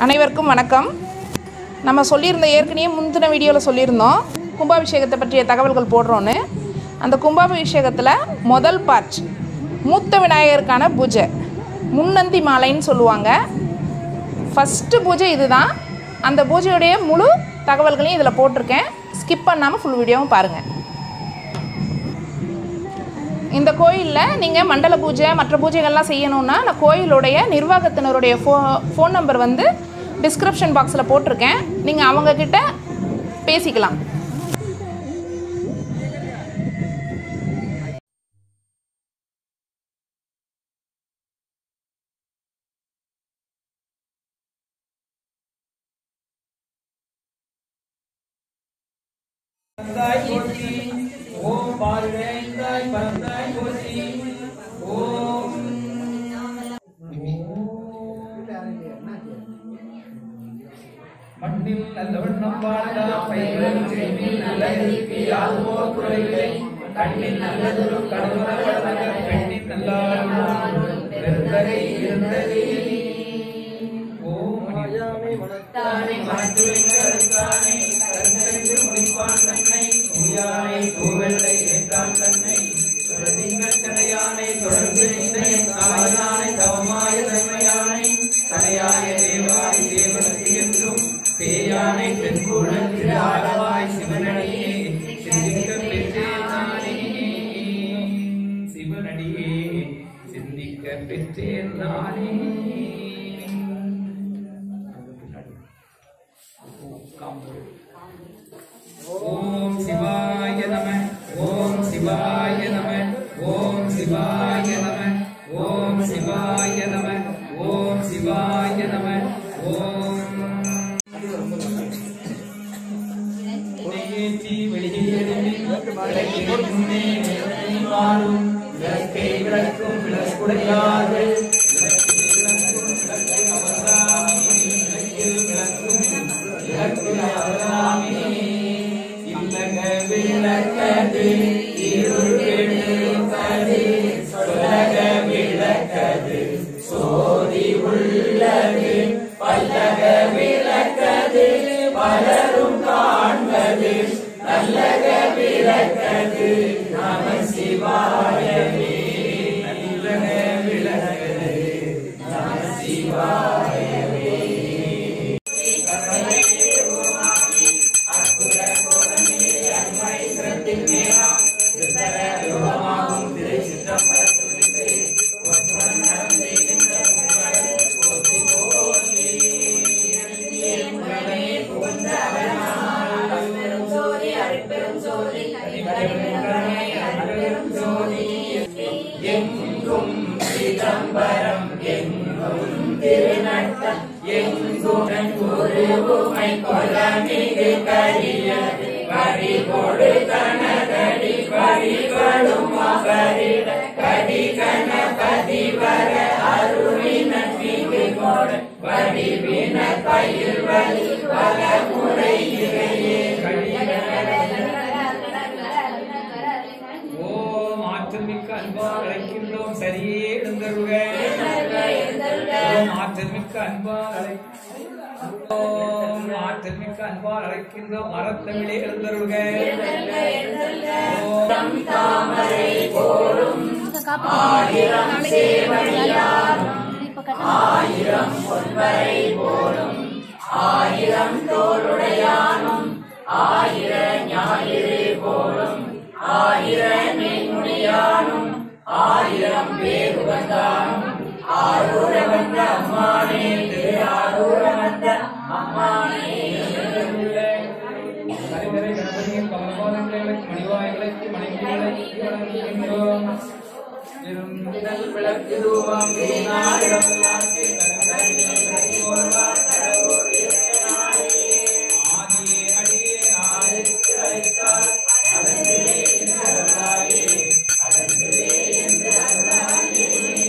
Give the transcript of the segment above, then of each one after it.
அனைவருக்கும் வணக்கம் நம்ம சொல்லியிருந்த ஏற்கனவே முந்தின வீடியோவில் சொல்லியிருந்தோம் கும்பாபிஷேகத்தை பற்றிய தகவல்கள் போடுறோன்னு அந்த கும்பாபிஷேகத்தில் முதல் பார்ட் மூத்த விநாயகருக்கான பூஜை முன்னந்தி மாலைன்னு சொல்லுவாங்க ஃபஸ்ட்டு பூஜை இதுதான் அந்த பூஜையுடைய முழு தகவல்களையும் இதில் போட்டிருக்கேன் ஸ்கிப் பண்ணாமல் ஃபுல் வீடியோவும் பாருங்கள் இந்த கோயிலில் நீங்கள் மண்டல பூஜை மற்ற பூஜைகள்லாம் செய்யணுன்னா நான் கோயிலுடைய நிர்வாகத்தினருடைய ஃபோ ஃபோன் நம்பர் வந்து டிஸ்கிரிப்ஷன் பாக்ஸில் போட்டிருக்கேன் நீங்கள் அவங்கக்கிட்ட பேசிக்கலாம் பரந்தாய் போற்றி ஓம் பார்வேந்தாய் பரந்தாய் போற்றி ஓம் மண்ணில் நல்ல வண்ணம் வாழ்ந்தா பயிர்கள் செய்தில் நல்ல எழுப்பி ஆகுமோ குறைவில்லை கண்ணில் நல்லதொரு கடவுள வளர்ந்த பெண்ணின் நல்லாளும் பெருந்தகை இருந்தது ஓம் அறியாமை மனத்தானே மனத்துவத்தானே கருத்தறிந்து முடிப்பான் தன்னை தூயானை தூவெள்ளை ஏற்றான் தன்னை சுரதிங்கள் தடையானை தொடர்ந்து நின்ற என் தாயானை தவமாய தன்மையானை தலையாய தேவாய் தேவனுக்கு என்றும் பேயானை பெண்குழல் திரு ஆடவாய் சிவனடியே சிந்திக்க பெற்றேன் நானே சிவனடியே சிந்திக்க பெற்றேன் நானே ஓம் சிவாய நம ஓம் சிவாய நம ஓம் சிவாய நம ஓம் சிவாய நம ஓம் சிவாய நம ஓம் உடையேற்றி வெளியேறி விளக்கின் முன்னே நிழலை வாழும் விளக்கை விளக்கும் விளக்குடையார்கள் விளக்கை விளக்கும் விளக்கை அவராமே விளக்கில் விளக்கும் விளக்கு அவராமே இல்லக விளக்கது இருள் கெடுப்பது சொல்லக விளக்கது சோதி உள்ளது பல்லக விளக்கது பலரும் காண்பது நல்லக விளக்கது நம சிவாயவே நல்லக விளக்கது நம சிவாயவே எங்கும் சிதம்பரம் எங்கும் திருநட்டம் எங்கும் குருவுமை கொலமிகு கரியது வரி கொடு கனகடி வரிகளும் அபரிட கடி கணபதி வர அருளின மிகு கொட வடிவின பயில் வலி பல முறை இறையே ஓம் ஆற்றல் மிக்க அன்பால் அழைக்கின்றோம் சரியே எழுந்தருக ஓம் ஆற்றல் மிக்க அன்பால் அழை ஓம் ஆற்றல் மிக்க அன்பால் அழைக்கின்றோம் மரத்தமிழே எழுந்தருக ஓம் தாமரை போலும் ஆயிரம் சேவடியாரும் ஆயிரம் பொன்வரை போலும் ஆயிரம் தோளுடையானும் ஆயிர ஞாயிறு போலும் ஆயிர நெய்முடியானும் ஆயிரம் பேர் வந்தானும் ஆரூர வந்த அம்மானே திரு ஆரூர வந்த அம்மானே கரிகரை கணபதியின் கமலபாதங்களுக்கு மணிவாய்களுக்கு மணிக்கு வணங்குகின்றோம் இருந்தல் விளக்கு தூபம் வீணாயிரம் விளக்கு கடற்கரை விளக்கு போல்வார் கடவுள் இறைவனாயே. ஆதியே அடியே ஆதிக்கு அழைத்தார் அதன்பிலே என்று அருளாயே அதன்பிலே என்று அருளாயே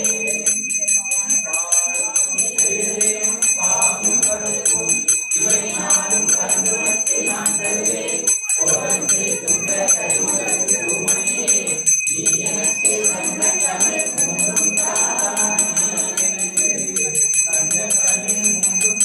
பாகும் பருப்பும் இவை நாடும் கண்டுமட்டு நான் தருவேன் கோலம் செய்துள்ள கைமுகத்து உமையே நீ எனக்கு வந்த தமிழ் மூன்றும் தானே எனக்கு தந்த தமிழ் மூன்றும்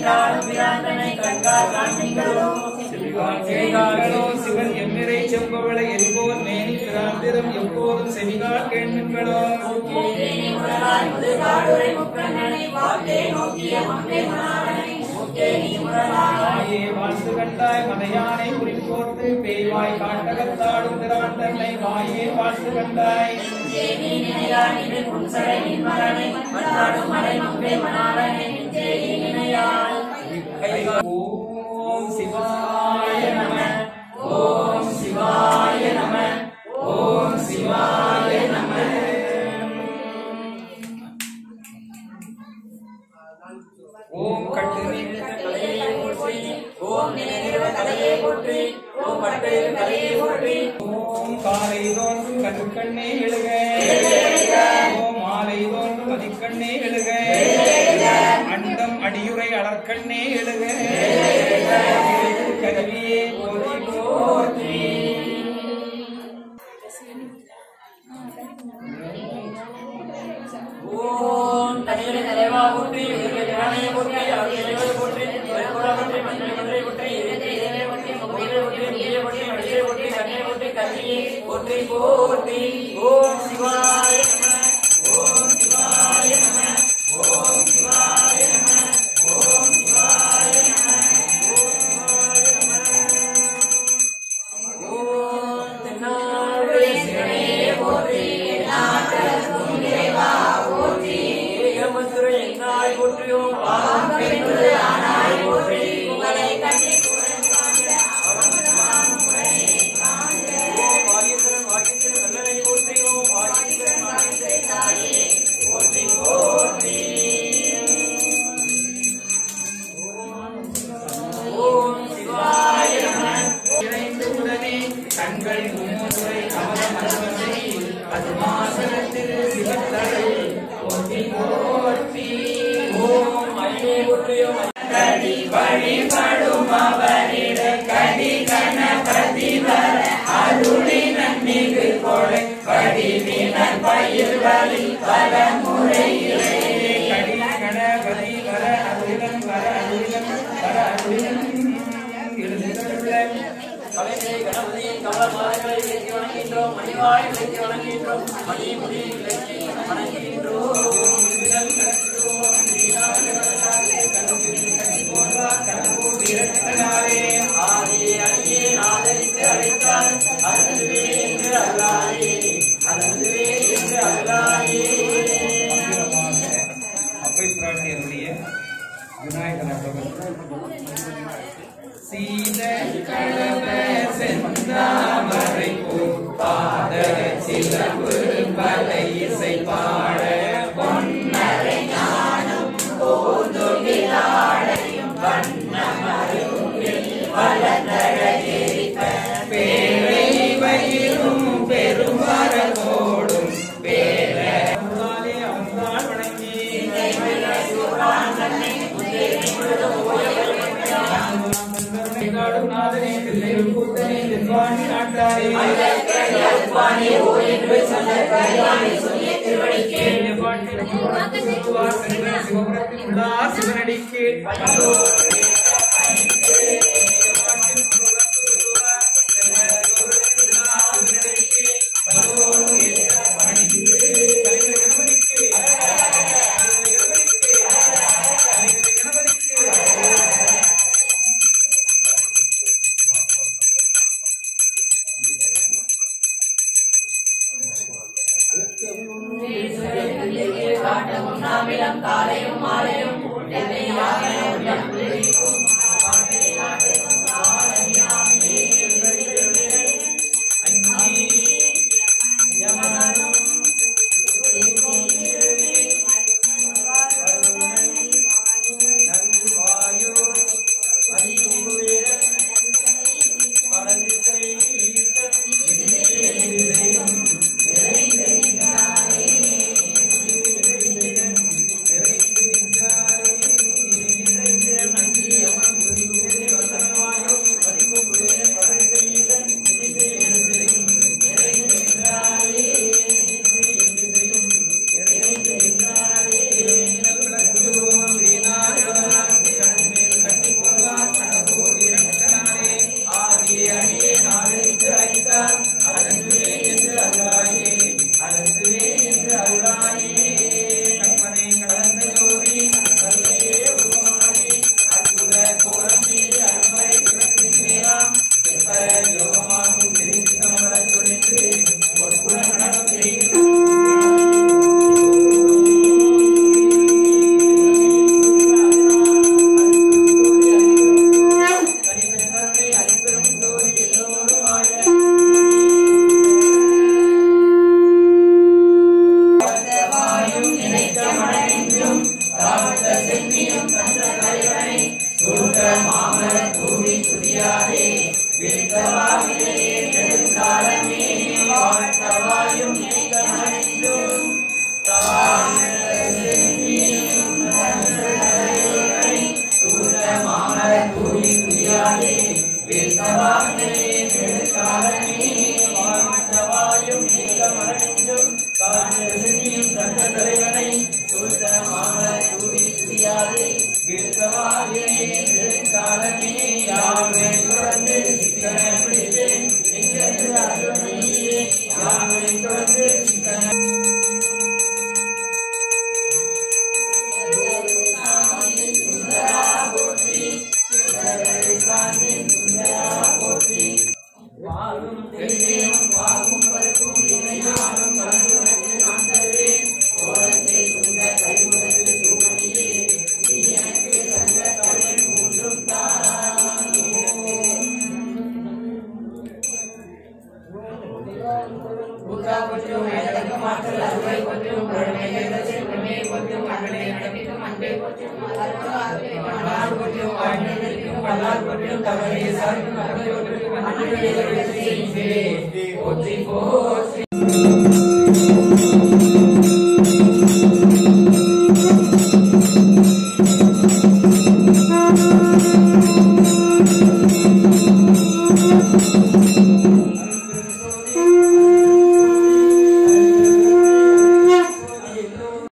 செவிகால் கேளார்களோ சிவன் எம்மிரை செம்பவளை எரிபோர் மேனி பிராந்திரம் எப்போதும் செவிகால் கேள்விங்களோ மாயே வாழ்த்து கண்டாய் மதையானை குறிப்போர்த்து பேய்வாய் காட்டகத்தாடும் திராண்டனை மாயே வாழ்த்து கண்டாய் ஓம் சிவாய நம ஓம் சிவாய நம ஓம் சிவாய நம ஓம் கட்டு ஓம் காலை தோன்றும் கருக்கண்ணே எழுக ஓம் மாலை தோன்றும் மதிக்கண்ணே எழுக அண்டம் அடியுரை அலர்க்கண்ணே எழுக கருவியே போற்றி போற்றி ஓம் தனியனை தலைவா போற்றி உயிரை ஞானே போற்றி அருளை போற்றி வெறுப்புற போற்றி மஞ்சள் மதுரை போற்றி இறைத்தை இறைவை போற்றி உயிரை போற்றி நீரை போற்றி அடியை போற்றி கண்ணை போற்றி கல்வியை போற்றி போற்றி ஓம் சிவாய நம ஓம் சிவாய நம ஓம் சிவாய நம ஓம் சிவாய நம ஓம் சிவாய நம ஓம் தென்னாடுடைய சிவனே போற்றி ஏகமத்துரை என்னாய் போற்றியோம் பாவம் பெண்ணுது ஆனாய் போற்றி உங்களை கட்டி வாகீஸ்வரன் வாகீஸ்வரன் நல்லனை போற்றியோம் வாகீஸ்வரன் வாகீஸ்வரன் தாயே போற்றி போற்றி ஓம் சிவாய நம இணைந்து உடனே கண்கள் மும்முறை கமலம் அருவதை பத்மாசனத்தில் சிவத்தலை போற்றி போற்றி ஓம் ஐயே போற்றியோம் கடி வழிபடும் அவரிட கடி கணபதி வர அருளி நன்மிகு கொடை வடிவினர் பயிர் வழி பல முறையிலே கடி கணபதி வர அருளினம் வர அருளினம் வர அருளினம் எழுந்துள்ள கலைஞரை கணபதியின் கமல மாதங்களை விலக்கி வணங்குகின்றோம் மணிவாய் விலக்கி வணங்குகின்றோம் மணி முடி விலக்கி வணங்குகின்றோம் ஆதியே அடியே ஆதரித்து அழைத்தார் அதுவே என்று அல்லாயே அதுவே என்று அல்லாயே அப்பை பிராட்டியருடைய விநாயகர் சீத கடவ செந்தாமரை பாத சிலம்பு பலை இசை பாட பொன்னரை ஞானம் போதுகிலாடையும் வண்ணமருங்கில் வளர்ந்தழகிரிப்ப பேரை வயிறும் பெருமரகோடும் பேர அவன்தான் வணங்கி நாடும் நாதனே தில்லையும் கூத்தனே நிர்வாணி நாட்டாரே சிவனடிக்கு காட்டமும் நாமிலம் காலையும் மாலையும் போற்றி போற்றி